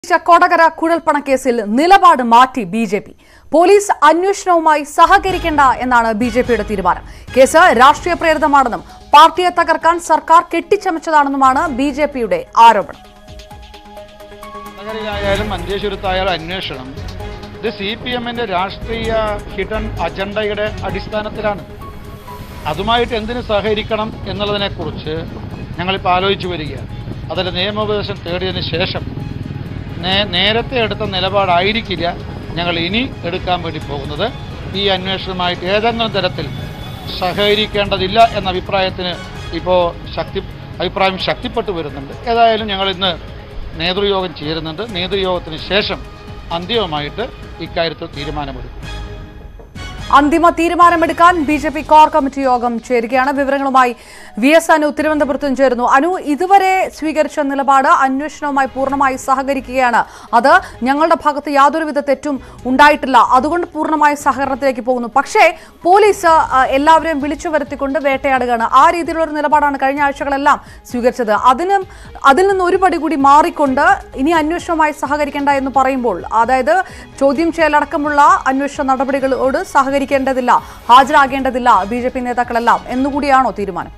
കൊടകര കുഴൽപ്പണക്കേസിൽ നിലപാട് മാറ്റി B J P police അന്വേഷണവുമായി സഹകരിക്കേണ്ട എന്നാണ് ബി ജെ പിയുടെ തീരുമാനം കേസ് രാഷ്ട്രീയ പ്രേരിതമാണെന്നും പാർട്ടിയെ തകർക്കാൻ സർക്കാർ കെട്ടിച്ചമച്ചതാണെന്നുമാണ് ബി ജെ പിയുടെ ആരോപണം നഗരയിലായാലും മഞ്ചേശ്വരത്തായാലും അന്വേഷണം ഇത് സി പി എമ്മിന്റെ രാഷ്ട്രീയ ഹിഡൻ അജണ്ടയുടെ അടിസ്ഥാനത്തിലാണ് അതുമായിട്ട് എന്തിന് സഹകരിക്കണം എന്നുള്ളതിനെക്കുറിച്ച് ഞങ്ങളിപ്പോൾ ആലോചിച്ചു വരികയാണ് അതിൽ നിയമോപദേശം തേടിയതിന് ശേഷം നേ- നേരത്തെ എടുത്ത നിലപാടായിരിക്കില്ല ഞങ്ങൾ ഇനി എടുക്കാൻ വേണ്ടി പോകുന്നത് ഈ അന്വേഷണവുമായിട്ട് ഏതെങ്കിലും തരത്തിൽ സഹകരിക്കേണ്ടതില്ല എന്ന അഭിപ്രായത്തിന് ഇപ്പോൾ ശക്തി അഭിപ്രായം ശക്തിപ്പെട്ടു വരുന്നുണ്ട് ഏതായാലും ഞങ്ങൾ ഇന്ന് നേതൃയോഗം ചേരുന്നുണ്ട് നേതൃയോഗത്തിന് ശേഷം അന്തിമമായിട്ട് ഇക്കാര്യത്തിൽ തീരുമാനമെടുക്കും അന്തിമ തീരുമാനമെടുക്കാൻ B J P core committee യോഗം ചേരുകയാണ് വിവരങ്ങളുമായി വി എസ് അനു തിരുവനന്തപുരത്തും ചേരുന്നു അനു ഇതുവരെ സ്വീകരിച്ച നിലപാട് അന്വേഷണവുമായി പൂർണ്ണമായി സഹകരിക്കുകയാണ് അത് ഞങ്ങളുടെ ഭാഗത്ത് യാതൊരുവിധ തെറ്റും ഉണ്ടായിട്ടില്ല അതുകൊണ്ട് പൂർണ്ണമായ സഹകരണത്തിലേക്ക് പോകുന്നു പക്ഷേ പോലീസ് ആ, എല്ലാവരെയും വിളിച്ചു വരുത്തിക്കൊണ്ട് വേട്ടയാടുകയാണ് ആ രീതിയിലുള്ള ഒരു നിലപാടാണ് കഴിഞ്ഞ ആഴ്ചകളെല്ലാം സ്വീകരിച്ചത് അതിനും അതിൽ നിന്ന് ഒരു പടി കൂടി മാറിക്കൊണ്ട് ഇനി അന്വേഷണവുമായി സഹകരിക്കേണ്ട എന്ന് പറയുമ്പോൾ അതായത് ചോദ്യം ചെയ്യലടക്കമുള്ള അന്വേഷണ നടപടികളോട് സഹകരിക്കേണ്ടതില്ല ഹാജരാകേണ്ടതില്ല ബി ജെ പി നേതാക്കളെല്ലാം എന്നുകൂടിയാണോ തീരുമാനം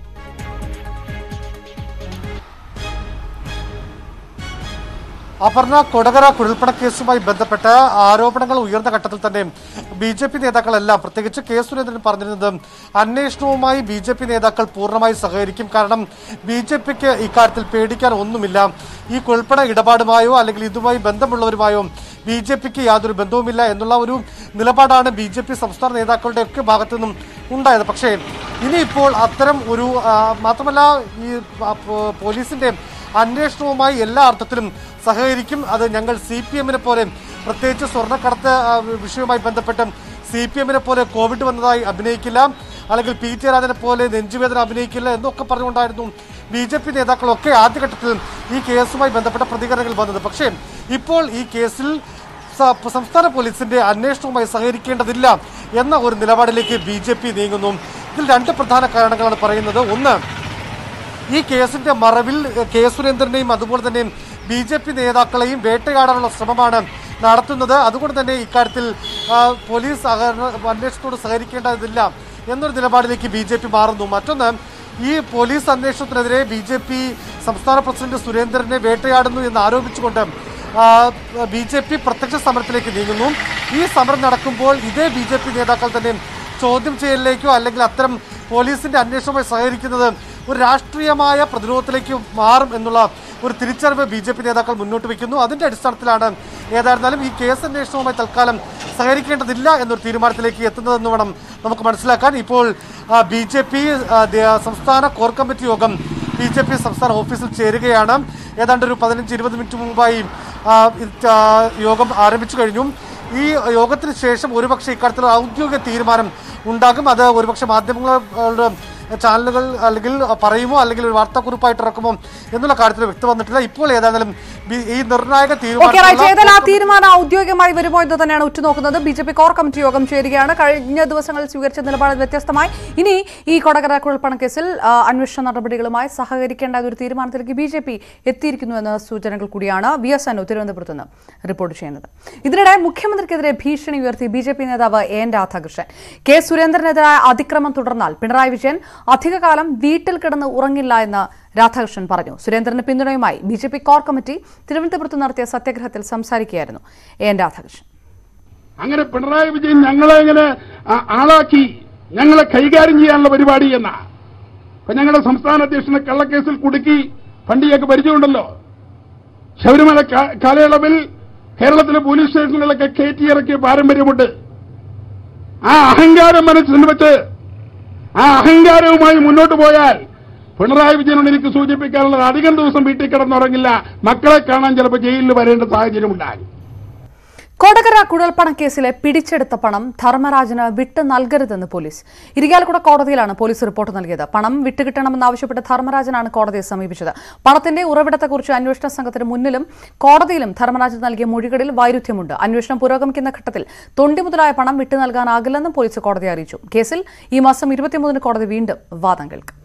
അപർണ കൊടകര കുഴൽപ്പണക്കേസുമായി ബന്ധപ്പെട്ട് ആരോപണങ്ങൾ ഉയർന്ന ഘട്ടത്തിൽ തന്നെ ബി ജെ പി നേതാക്കളെല്ലാം പ്രത്യേകിച്ച് കെ സുരേന്ദ്രൻ പറഞ്ഞിരുന്നത് അന്വേഷണവുമായി ബി ജെ പി നേതാക്കൾ പൂർണ്ണമായി സഹകരിക്കും കാരണം ബി ജെ പിക്ക് ഇക്കാര്യത്തിൽ പേടിക്കാൻ ഒന്നുമില്ല ഈ കുഴൽപ്പണ ഇടപാടുമായോ അല്ലെങ്കിൽ ഇതുമായി ബന്ധമുള്ളവരുമായോ ബി ജെ പിക്ക് യാതൊരു ബന്ധവുമില്ല എന്നുള്ള ഒരു നിലപാടാണ് ബി ജെ പി സംസ്ഥാന നേതാക്കളുടെ ഒക്കെ ഭാഗത്തു നിന്നും ഉണ്ടായത് പക്ഷേ ഇനിയിപ്പോൾ അത്തരം ഒരു ആ, മാത്രമല്ല ഈ ആ, പോ- പോലീസിന്റെ അന്വേഷണവുമായി എല്ലാ അർത്ഥത്തിലും സഹകരിക്കും അത് ഞങ്ങൾ സി പി എമ്മിനെ പോലെ പ്രത്യേകിച്ച് സ്വർണ്ണക്കടത്ത് ആ, വിഷയവുമായി ബന്ധപ്പെട്ട് സി പി എമ്മിനെ പോലെ കോവിഡ് വന്നതായി അഭിനയിക്കില്ല അല്ലെങ്കിൽ പി ടി രാജനെ പോലെ നെഞ്ചുവേദന അഭിനയിക്കില്ല എന്നൊക്കെ പറഞ്ഞുകൊണ്ടായിരുന്നു ബി ജെ പി നേതാക്കളൊക്കെ ആദ്യഘട്ടത്തിൽ ഈ കേസുമായി ബന്ധപ്പെട്ട പ്രതികരണങ്ങൾ വന്നത് പക്ഷേ ഇപ്പോൾ ഈ കേസിൽ സ- സംസ്ഥാന പോലീസിന്റെ അന്വേഷണവുമായി സഹകരിക്കേണ്ടതില്ല എന്ന ഒരു നിലപാടിലേക്ക് ബി ജെ പി നീങ്ങുന്നു ഇതിൽ രണ്ട് പ്രധാന കാരണങ്ങളാണ് പറയുന്നത് ഒന്ന് ഈ കേസിന്റെ മറവിൽ എഹ്, കെ സുരേന്ദ്രനെയും അതുപോലെ തന്നെ ബി ജെ പി നേതാക്കളെയും വേട്ടയാടാനുള്ള ശ്രമമാണ് നടത്തുന്നത് അതുകൊണ്ട് തന്നെ ഇക്കാര്യത്തിൽ ആ, പോലീസ് സഹകരണ അന്വേഷണത്തോട് സഹകരിക്കേണ്ടതില്ല എന്നൊരു നിലപാടിലേക്ക് ബി ജെ പി മാറുന്നു മറ്റൊന്ന് ഈ പോലീസ് അന്വേഷണത്തിനെതിരെ ബി ജെ പി സംസ്ഥാന പ്രസിഡന്റ് സുരേന്ദ്രനെ വേട്ടയാടുന്നു എന്ന് ആരോപിച്ചുകൊണ്ട് ബി ജെ പി പ്രത്യക്ഷ സമരത്തിലേക്ക് നീങ്ങുന്നു ഈ സമരം നടക്കുമ്പോൾ ഇതേ ബി ജെ പി നേതാക്കൾ തന്നെ ചോദ്യം ചെയ്യലിലേക്കോ അല്ലെങ്കിൽ അത്തരം പോലീസിന്റെ അന്വേഷണവുമായി സഹകരിക്കുന്നത് ഒരു രാഷ്ട്രീയമായ പ്രതിരോധത്തിലേക്ക് മാറും എന്നുള്ള ഒരു തിരിച്ചറിവ് ബി ജെ പി നേതാക്കൾ മുന്നോട്ട് വയ്ക്കുന്നു അതിന്റെ അടിസ്ഥാനത്തിലാണ് ഏതായിരുന്നാലും ഈ കേസ് അന്വേഷണവുമായി തൽക്കാലം സഹകരിക്കേണ്ടതില്ല എന്നൊരു തീരുമാനത്തിലേക്ക് എത്തുന്നതെന്ന് വേണം നമുക്ക് മനസ്സിലാക്കാൻ ഇപ്പോൾ ബി ജെ പി സംസ്ഥാന കോർ കമ്മിറ്റി യോഗം ബി ജെ പി സംസ്ഥാന ഓഫീസിൽ ചേരുകയാണ് ഏതാണ്ട് ഒരു പതിനഞ്ച് ഇരുപത് മിനിറ്റ് മുമ്പായി ആ, ഇത്, ആ, യോഗം ആരംഭിച്ചു കഴിഞ്ഞു ഈ യോഗത്തിന് ശേഷം ഒരുപക്ഷെ ഇക്കാര്യത്തിൽ ഔദ്യോഗിക തീരുമാനം ഉണ്ടാകും അത് ഒരുപക്ഷെ മാധ്യമങ്ങളുടെ ചാനലുകൾ അല്ലെങ്കിൽ പറയുമോ അല്ലെങ്കിൽ ഒരു വാർത്താക്കുറിപ്പായിട്ട് ഇറക്കുമോ എന്നുള്ള കാര്യത്തിൽ വ്യക്തം വന്നിട്ടില്ല ഇപ്പോൾ ഏതായാലും ബി- ഈ നിർണായക ഓക്കെ റൈറ്റ് ഏതായാലും ആ തീരുമാനം തീരുമാനം ഔദ്യോഗികമായി വരുമോ എന്ന് തന്നെയാണ് ഉറ്റുനോക്കുന്നത് B J P core committee യോഗം ചേരുകയാണ് കഴിഞ്ഞ ദിവസങ്ങളിൽ സ്വീകരിച്ച നിലപാട് വ്യത്യസ്തമായി ഇനി ഈ കൊടകര കുഴൽപ്പണക്കേസിൽ ആ, അന്വേഷണ നടപടികളുമായി സഹകരിക്കേണ്ട ഒരു തീരുമാനത്തിലേക്ക് ബി ജെ പി എത്തിയിരിക്കുന്നു എന്ന സൂചനകൾ കൂടിയാണ് വി എസ് അനു തിരുവനന്തപുരത്ത് നിന്ന് റിപ്പോർട്ട് ചെയ്യുന്നത് ഇതിനിടെ മുഖ്യമന്ത്രിക്കെതിരെ ഭീഷണി ഉയർത്തി ബി ജെ പി നേതാവ് എൻ രാധാകൃഷ്ണൻ കെ സുരേന്ദ്രനെതിരായ അതിക്രമം തുടർന്നാൽ പിണറായി വിജയൻ അധികകാലം വീട്ടിൽ കിടന്ന് ഉറങ്ങില്ല എന്ന് രാധാകൃഷ്ണൻ പറഞ്ഞു സുരേന്ദ്രന് പിന്തുണയുമായി B J P core committee തിരുവനന്തപുരത്ത് നടത്തിയ സത്യഗ്രഹത്തിൽ സംസാരിക്കുകയായിരുന്നു എൻ രാധാകൃഷ്ണൻ അങ്ങനെ പിണറായി വിജയൻ ഞങ്ങളെ ഇങ്ങനെ ആ- ആളാക്കി ഞങ്ങളെ കൈകാര്യം ചെയ്യാനുള്ള പരിപാടി എന്നാ ഇപ്പൊ ഞങ്ങളുടെ സംസ്ഥാന അധ്യക്ഷനെ കള്ളക്കേസിൽ കുടുക്കി പണ്ടിയൊക്കെ പരിചയമുണ്ടല്ലോ ശബരിമല കാ- കാലയളവിൽ കേരളത്തിലെ പോലീസ് സ്റ്റേഷനുകളിലൊക്കെ കയറ്റിയിറക്കിയ പാരമ്പര്യമുണ്ട് ആ അഹങ്കാരം മനസ്സിൽ വെച്ച് ആ അഹങ്കാരവുമായി മുന്നോട്ട് പോയാൽ പിണറായി വിജയനോട് എനിക്ക് സൂചിപ്പിക്കാനുള്ളത് അധികം ദിവസം വീട്ടിൽ കിടന്നുറങ്ങില്ല മക്കളെ കാണാൻ ചിലപ്പോൾ ജയിലിൽ വരേണ്ട സാഹചര്യം ഉണ്ടാകും കൊടകര കുഴൽപ്പണക്കേസിലെ പിടിച്ചെടുത്ത പണം ധർമ്മരാജന് വിട്ടു നൽകരുതെന്ന് പോലീസ് ഇരിങ്ങാലക്കുട കോടതിയിലാണ് പോലീസ് റിപ്പോർട്ട് നൽകിയത് പണം വിട്ടുകിട്ടണമെന്നാവശ്യപ്പെട്ട് ധർമ്മരാജനാണ് കോടതിയെ സമീപിച്ചത് പണത്തിന്റെ ഉറവിടത്തെക്കുറിച്ച് അന്വേഷണ സംഘത്തിന് മുന്നിലും കോടതിയിലും ധർമ്മരാജൻ നൽകിയ മൊഴികളിൽ വൈരുദ്ധ്യമുണ്ട് അന്വേഷണം പുരോഗമിക്കുന്ന ഘട്ടത്തിൽ തൊണ്ടി മുതലായ പണം വിട്ടു നൽകാനാകില്ലെന്നും പോലീസ് കോടതിയെ അറിയിച്ചു കേസിൽ ഈ മാസം ഇരുപത്തിമൂന്നിന് കോടതി വീണ്ടും വാദം കേൾക്കും